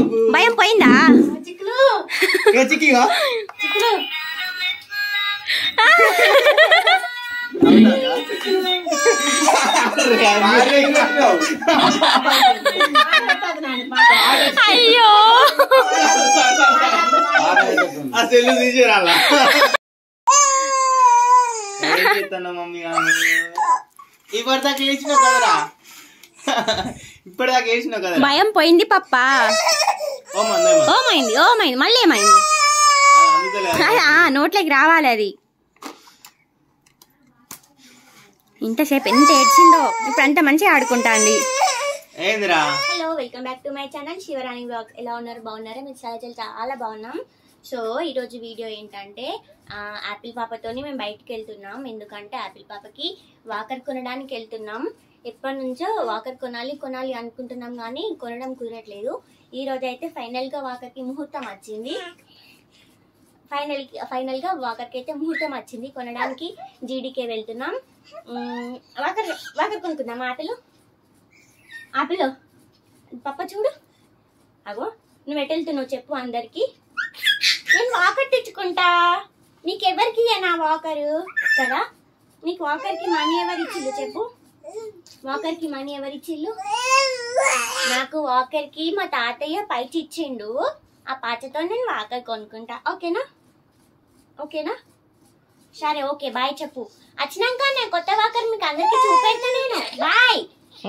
ఎందుకు భయం పోయిందా చిక్కులు ఇక చిక్కిగా చిక్కులు మాట్లాడుతుంది నాని మాట అయ్యో ఆ సెల్లు తీసేరాలా ఏం చేస్తాను మమ్మీ ఇప్పటిదాకా వేసినావు కదరా ఇప్పటిదాకా వేసినావు కదరా భయం పోయింది పప్ప ఓ మందేమో ఓమైంది ఓమైంది మళ్ళీ ఏమైంది అందుతలే ఆ, నోట్లోకి రావాలి అది ఇంతసేపు ఎంత ఏడ్చిందో ఇప్పుడు అంత మంచిగా ఆడుకుంటాంది ఏందిరా hello welcome back to my channel Shivarani blog ఎలా ఉన్నారు బాగున్నారా మీరు చాలా చాలా చాలా బాగున్నాం సో ఈరోజు వీడియో ఏంటంటే ఆ, యాపిల్ పాపతోని మేము బయటికి వెళ్తున్నాం ఎందుకంటే యాపిల్ పాపకి వాకర్ కొనడానికి వెళ్తున్నాం ఎప్పటి నుంచో వాకర్ కొనాలి కొనాలి అనుకుంటున్నాం కానీ కొనడం కుదరట్లేదు ఈ రోజు అయితే ఫైనల్గా వాకర్కి ముహూర్తం వచ్చింది ఫైనల్ ఫైనల్గా వాకర్కి అయితే ముహూర్తం వచ్చింది కొనడానికి జీడీకే వెళ్తున్నాం మ్, వాకర్ వాకర్ కొనుక్కుందాం ఆపిల్ ఆపిల్ పప్ప చూడు అగో నువ్వు ఎటు వెళ్తున్నావు చెప్పు అందరికి నేను వాకర్ తెచ్చుకుంటా నీకెవరికి నా వాకరు కదా నీకు వాకర్కి మనీ ఎవరు ఇచ్చిల్లు చెప్పు వాకర్కి మనీ ఎవరు ఇచ్చిల్లు నాకు వాకర్కి మా తాతయ్య పైచి ఇచ్చిండు ఆ పాచతో నేను వాకర్ కొనుక్కుంటా ఓకేనా ఓకేనా సరే ఓకే బాయ్ చెప్పు వచ్చినాక నేను కొత్త వాకర్ మీకు అందరికి చూపెడతా నేను బాయ్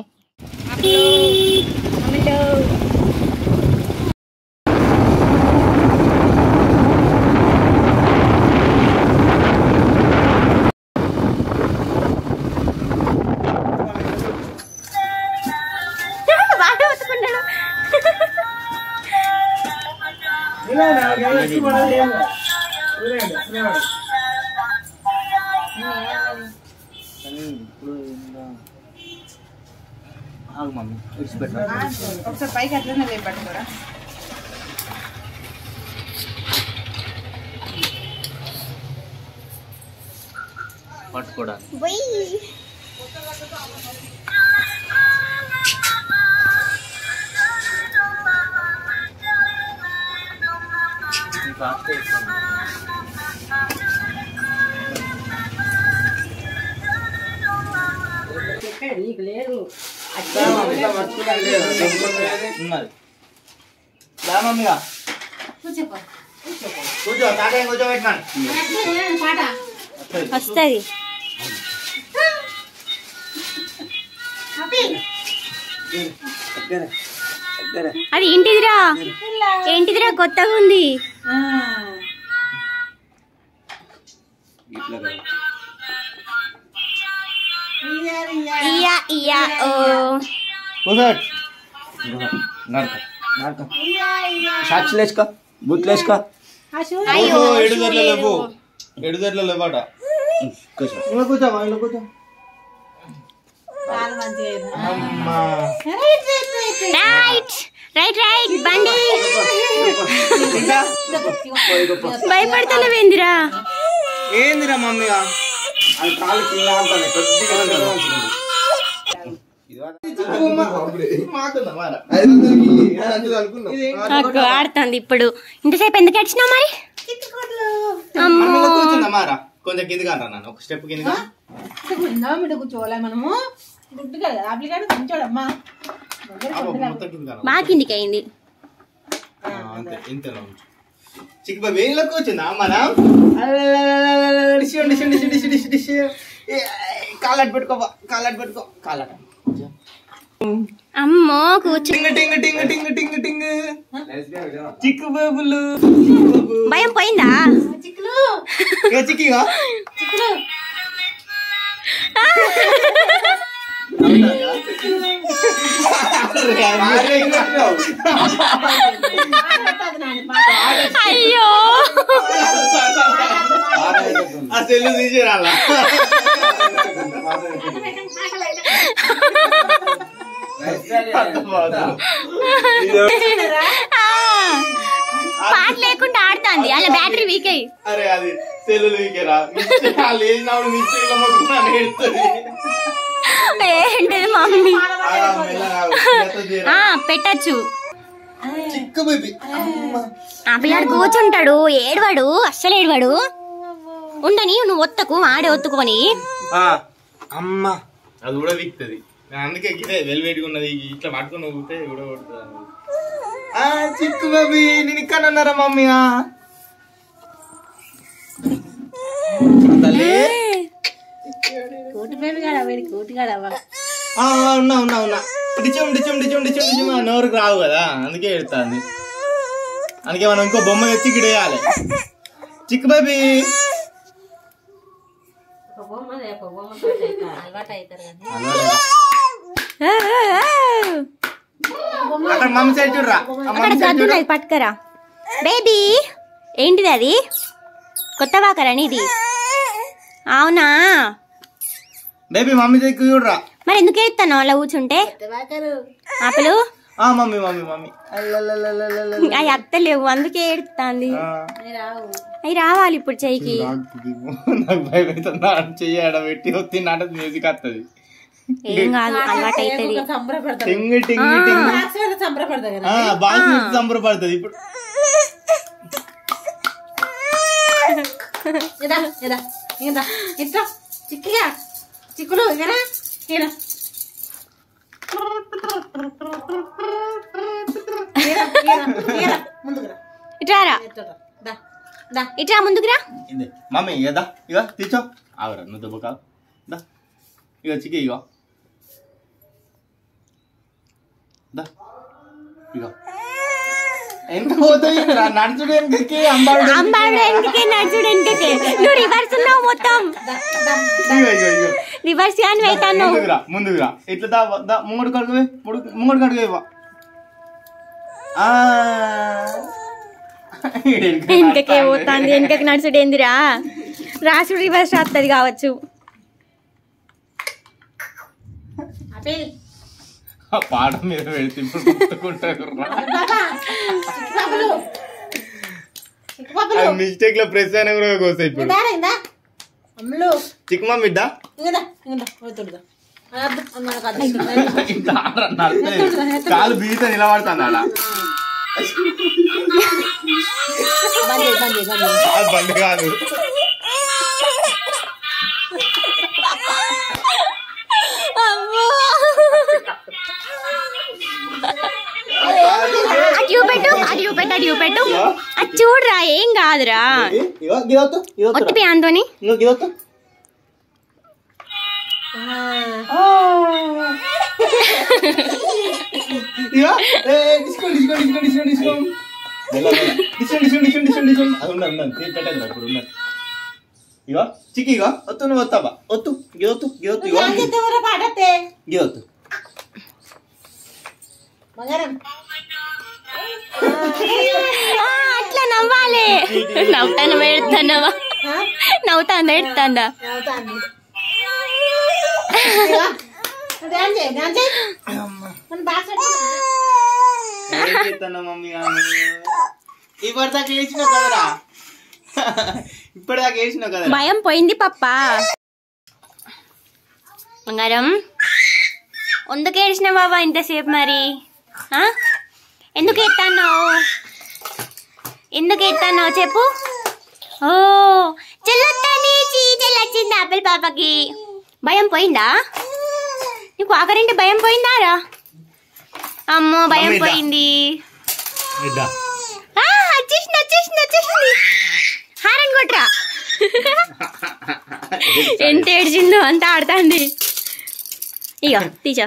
బాగా ఒత్తుకున్నాడు ఆగు మమ్మీ విడిచిపెట్టు ఒకసారి పైకి అట్లనే లేపట్టుకోరా పట్టుకోవడానికి ఫాస్ట్ నీకు లేదు ఉన్నది రా మమ్మీగా కూర్చోపో కూర్చో తాతయ్య కూర్చోబెట్టినాను పాట వస్తుంది అది ఏంటిదిరా ఏంటిదిరా కొత్తగా ఉంది ఇయా ఇయా ఓ కూర్చోట్ నడక నడక సాక్షులు వేసుకో బూట్లు వేసుకో అయ్యో ఎడుదట్ల లేవు ఎడుదట్ల లేవాట కూర్చో ఇలా కూర్చోవా ఇలా కూర్చో చాలా మంచిగా అమ్మా రైట్ రైట్ రైట్ బండి ఇంకా భయపడతలేవేందిరా ఏందిరా మమ్మీగా అది కాలు కింద అంటాను కొద్దిగా మాకుందా మారా నాకు ఆడుతుంది ఇప్పుడు ఇంతసేపు ఎందుకు ఏడ్చినావు మరి అమ్మో మనం కూర్చుందా మారా కొంచెం కిందిగా అంటా నాన్న ఒక స్టెప్ కిందిగా ఉందా మీద కూర్చోవాలా మనము గుడ్డు కదా అప్లికేట్ కొంచెడమ్మా అబ్బో, మొత్తం కిందిగా రా. మా కిందికి అయింది ఆ, అంతే ఇంతలో ఉంచు చిక్కు బాబు ఏం లెక్క వచ్చిందా మనం dish dish dish dish dish dish కాలట్ పెట్టుకో కాలట్ పెట్టుకో కాలట్ అమ్మో కూర్చో టింగ్ టింగ్ టింగ్ టింగ్ టింగ్ టింగ్ చిక్కు బాబులు భయం పోయిందా చిక్కులు ఇక చిక్కిగా చిక్కులు మాట్లాడుతుంది నాని మాట అయ్యో ఆ సెల్లు తీసేరాలా ఆ, పాట లేకుండా ఆడుతుంది అలా బ్యాటరీ వీక్ అయ్యి అరే అది సెల్లు వీకేరా వాళ్ళు వేసినప్పుడు మిస్టేక్ మొక్కుతున్నాను ఏడుస్తుంది ఏంటిది మమ్మీ ఆ, మెల్లగా ఆగు. చేత తీయరా. ఆ పెట్టచ్చు చిక్కు బేబీ అమ్మ ఆ పిల్లాడు కూర్చుంటాడు ఏడవాడు అస్సలు ఏడవాడు ఉండని నువ్వు ఒత్తకు ఆడే ఒత్తుకొని ఆ, అమ్మ అది కూడా విక్తది అందుకే గిదే వెల్వేడిగా ఉన్నది ఇట్లా పట్టుకుని ఊపితే కూడా కొడుతుంది ఆ చిక్కు బాబీ నేను ఇక్కడ ఉన్నారా మమ్మీ ఆ? తల్లి కోటి పేరు కాడ వీడి కోటి కాడ ఆ, ఉన్నా ఉన్నా ఉన్నా డిచం డిచం డిచం డిచం డిచం ఆ నోరుకు రావు కదా అందుకే ఎడుతుంది అందుకే మనం ఇంకో బొమ్మ తెచ్చి ఇక్కడ వేయాలి చిక్కు బాబీ అలవాటు అవుతారు కదా అక్కడ మమ్మీ సైడ్ చూడరా ఆ అక్కడ మమ్మీ సైడ్ చూడు గద్దున్నది పట్టుకరా బేబీ ఏంటిది అది కొత్త వాకరని ఇది అవునా బేబీ మమ్మీ దగ్గర చూడరా మరి ఎందుకు ఎత్తాను అలా కూర్చుంటే ఆపలు ఆ మమ్మీ మమ్మీ మమ్మీ అల్లల్లల్లల్లల్ల. అవి అత్తలేవు అందుకే ఏడుతుంది ఆ. అవి రావాలి ఇప్పుడు చెయ్యికి నాకు భయం అవుతుందా చెయ్యి పెట్టి వస్తే నాట మ్యూజిక్ వస్తుంది ఏం కాదు అలవాటు అవుతుంది సంబరపడతారు టింగ్ టింగ్ టింగ్ సంబరపడతారు కదా ఆ, బాగా సంబరపడుతుంది ఇప్పుడు ఇదా ఇదా ఇదా ఇట్లా చిక్కిగా చిక్కులు ఇగరా ఈడ ఈడ, ఈడ, ఈడ. ముందుకు రా ఇట్రారా ఇట్లా రా. దా దా ఇట్రా ముందుకురా ఇదే మమ్మీ ఇదా ఇగో తీర్చో ఆవిడ నువ్వు దెబ్బ కాదు దా ఇగో చికి ఇగో దా ఇగో ఎంత పోతుంది నడుచుడు వెనకకి అంబాడు అంబాడు వెనకకే నడుచుడు వెనకకే నువ్వు రివర్స్ ఉన్నావు మొత్తం ఇగో ఇగో ఇగో రివర్స్ కానీ వెళ్తాను ముందుకురా ముందుకురా ఇట్లా దా దా ముంగడు కడుగు ముంగడు కడుగు ఇవ్వ ఆ. వెనకకే పోతాంది వెనకకి నడుచుడు ఏందిరా రాసుడు రివర్స్ వస్తుంది కావచ్చు అపేల్ ఆ పాట మీద పెడితే ఇప్పుడు గుర్తుకుంటారు చిక్కుపాపలు చిక్కుపాపలు మిస్టేక్ లో ప్రెస్ అయినా కూడా కోస్తాయి ఇప్పుడు ఇందా ఇందా అమ్ములు చిక్కు మమ్మీ ఇద్దా ఇందా ఇందా పోతుడుదా అద్దు మనకు అద్దు ఇంత ఆడ నడుస్తుంది. కాలు బీత నిలబడుతుంది ఆడ బంద్ చేయి, బంద్ చేయి, బంద్ చేయి. అది బండి కాదు అటు చూపెట్టు అటు చూపెట్టు అటు చూపెట్టు అది చూడరా ఏం కాదురా ఇగో గిదొత్తు గిదొత్తు ఒత్తిపి ఆంతోని ఇంకో గిదొత్తు ఇగో ఏ discount discount discount discount discount discount discount discount discount discount అది ఉన్నది ఉన్నది తీసి పెట్టండి ఇప్పుడు ఉన్నది ఇగో చిక్కి ఇగో ఒత్తు నువ్వు వస్తావా ఒత్తు గిదొత్తు గిదొత్తు ఇగో ఏం చేస్తావురా పాటతే గిదొత్తు బంగారం ఆ, అట్లా నవ్వాలి నవ్వుతాను పెడతానవా నవ్వుతాను పెడతాందా అవుతాంది డాన్స్ చేయి డాన్స్ చేయి మన బాక్స్ ఏం చేస్తాను మమ్మీ కానీ ఇప్పటిదాకా వేసినావు కదరా ఇప్పటిదాకా వేసినావు కదరా భయం పోయింది పప్ప బంగారం ఎందుకు ఏడ్చిన బాబా ఇంతసేపు మరి ఆ? ఎందుకు ఎత్తాన్నావు ఎందుకు ఎత్తాన్నావు చెప్పు ఓ చెల్లొత్తని చీజల్ వచ్చింది ఆపిల్ పాపకి భయం పోయిందా నీకు ఆఖరింటి భయం పోయిందా రా అమ్మో భయం మమ్మీ దా. పోయింది ఇద్దా ఆ, వచ్చేసింది వచ్చేసింది వచ్చేసింది హారన్ కొట్రా ఎంత ఏడ్చిందో అంత ఆడుతుంది ఇగో తీసా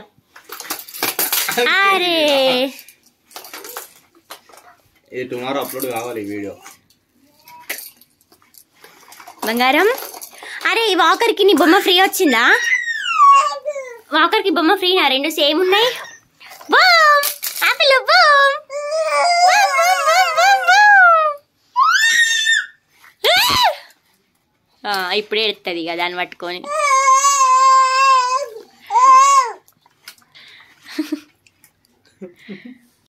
అరే ఇది టుమారో అప్లోడ్ కావాలి ఈ వీడియో బంగారం అరే ఈ వాకర్కి నీ బొమ్మ ఫ్రీ వచ్చిందా వాకర్కి బొమ్మ ఫ్రీనా రెండు సేమ్ ఉన్నాయి boom apple boom boom, boom, boom, boom, boom. ఆ, ఇప్పుడు ఎడుతుంది ఇక దాన్ని పట్టుకొని